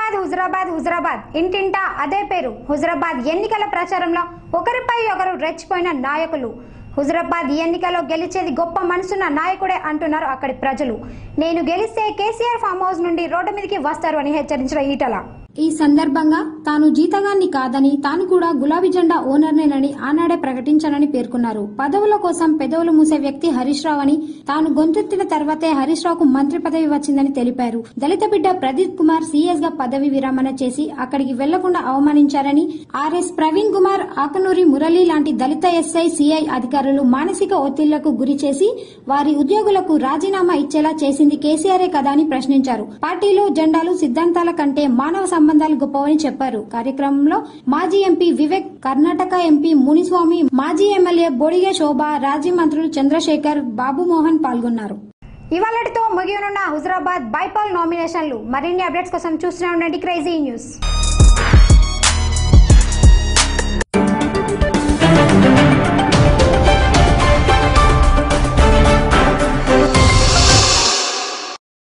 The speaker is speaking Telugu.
హుజరాబాద్ హుజరాబాద్ హుజరాబాద్ ఇంటింటా అదే పేరు హుజరాబాద్ ఎన్నికల ప్రచారంలో ఒకరిపై ఒకరు రెచ్చిపోయిన నాయకులు హుజరాబాద్ ఎన్నికలో గెలిచేది గొప్ప మనసున్న నాయకుడే అంటున్నారు అక్కడి ప్రజలు నేను గెలిస్తే కేసీఆర్ ఫామ్ హౌస్ నుండి రోడ్డు మీదకి వస్తారు అని హెచ్చరించిన ఈటల ఈ సందర్భంగా తాను జీతగాన్ని కాదని తాను కూడా గులాబీ జెండా ఓనర్నేనని ఆనాడే ప్రకటించానని పేర్కొన్నారు పదవుల కోసం పెదవులు మూసే వ్యక్తి హరీష్ రావు అని తాను గొంతెత్తిన తర్వాతే హరీష్ రావుకు మంత్రి పదవి వచ్చిందని తెలిపారు దళిత బిడ్డ ప్రదీప్ కుమార్ సీఎస్ గా పదవి విరమణ చేసి అక్కడికి వెళ్లకుండా అవమానించారని ఆర్ఎస్ ప్రవీణ్ కుమార్ ఆకనూరి మురళి లాంటి దళిత ఎస్ఐ సిఐ అధికారులు మానసిక ఒత్తిళ్లకు గురి చేసి వారి ఉద్యోగులకు రాజీనామా ఇచ్చేలా చేసింది కేసీఆరే కదా అని ప్రశ్నించారు పార్టీలు జెండాలు సిద్ధాంతాల కంటే మానవ సంబంధాలు గొప్పవని చెప్పారు కార్యక్రమంలో మాజీ ఎంపీ వివేక్ కర్ణాటక ఎంపీ మునిస్వామి మాజీ ఎమ్మెల్యే బొడిగె శోభ రాజీ మంత్రులు చంద్రశేఖర్ బాబు మోహన్ పాల్గొన్నారు ఇవాళటితో ముగియనున్న హుజరాబాద్ బైపాల్ నామినేషన్లు మరిన్ని అప్డేట్స్ కోసం చూస్తూనే ఉండండి క్రేజీ న్యూస్